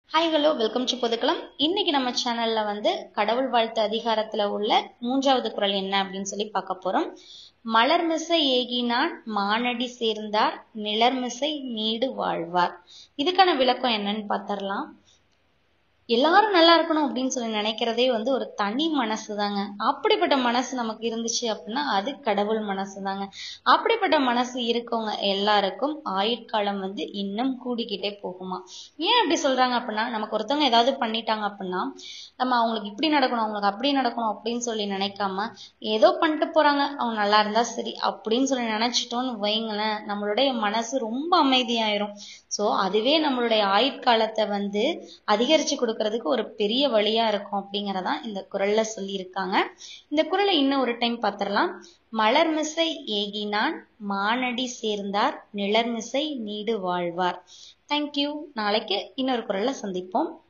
hi hello welcome to Podhukalam இன்னைக்கு நம்ம சேனல்ல வந்து கடவுள் வாழ்த்து அதிகாரத்துல உள்ள மூன்றாவது குறள் என்ன அப்படின்னு சொல்லி பார்க்க போறோம் மலர்மிசை ஏகினான் மானடி சேர்ந்தார் நிலர்மிசை நீடு வாழ்வார் இதுக்கான விளக்கம் என்னன்னு பார்த்தரலாம் எல்லாரும் நல்லா இருக்கணும் அப்படின்னு சொல்லி நினைக்கிறதே வந்து ஒரு தனி மனசு தாங்க அப்படிப்பட்ட மனசு நமக்கு இருந்துச்சு அப்படின்னா அது கடவுள் மனசு தாங்க அப்படிப்பட்ட மனசு இருக்கவங்க எல்லாருக்கும் ஆயுட்காலம் வந்து இன்னும் கூடிக்கிட்டே போகுமா ஏன் அப்படி சொல்றாங்க அப்படின்னா நமக்கு ஒருத்தவங்க ஏதாவது பண்ணிட்டாங்க அப்படின்னா நம்ம அவங்களுக்கு இப்படி நடக்கணும் அவங்களுக்கு அப்படி நடக்கணும் அப்படின்னு சொல்லி நினைக்காம ஏதோ பண்ணிட்டு போறாங்க அவங்க நல்லா இருந்தா சரி அப்படின்னு சொல்லி நினைச்சிட்டோம்னு வைங்களேன் நம்மளுடைய மனசு ரொம்ப அமைதியாயிரும் சோ அதுவே நம்மளுடைய ஆயுட்காலத்தை வந்து அதிகரிச்சு கொடுக்கறதுக்கு ஒரு பெரிய வழியா இருக்கும் அப்படிங்கறதான் இந்த குரல்ல சொல்லியிருக்காங்க இந்த குரலை இன்னும் ஒரு டைம் பார்த்திடலாம் மலர்மிசை ஏகினான் மானடி சேர்ந்தார் நிலர்மிசை நீடு வாழ்வார் தேங்க்யூ நாளைக்கு இன்னொரு குரல்ல சந்திப்போம்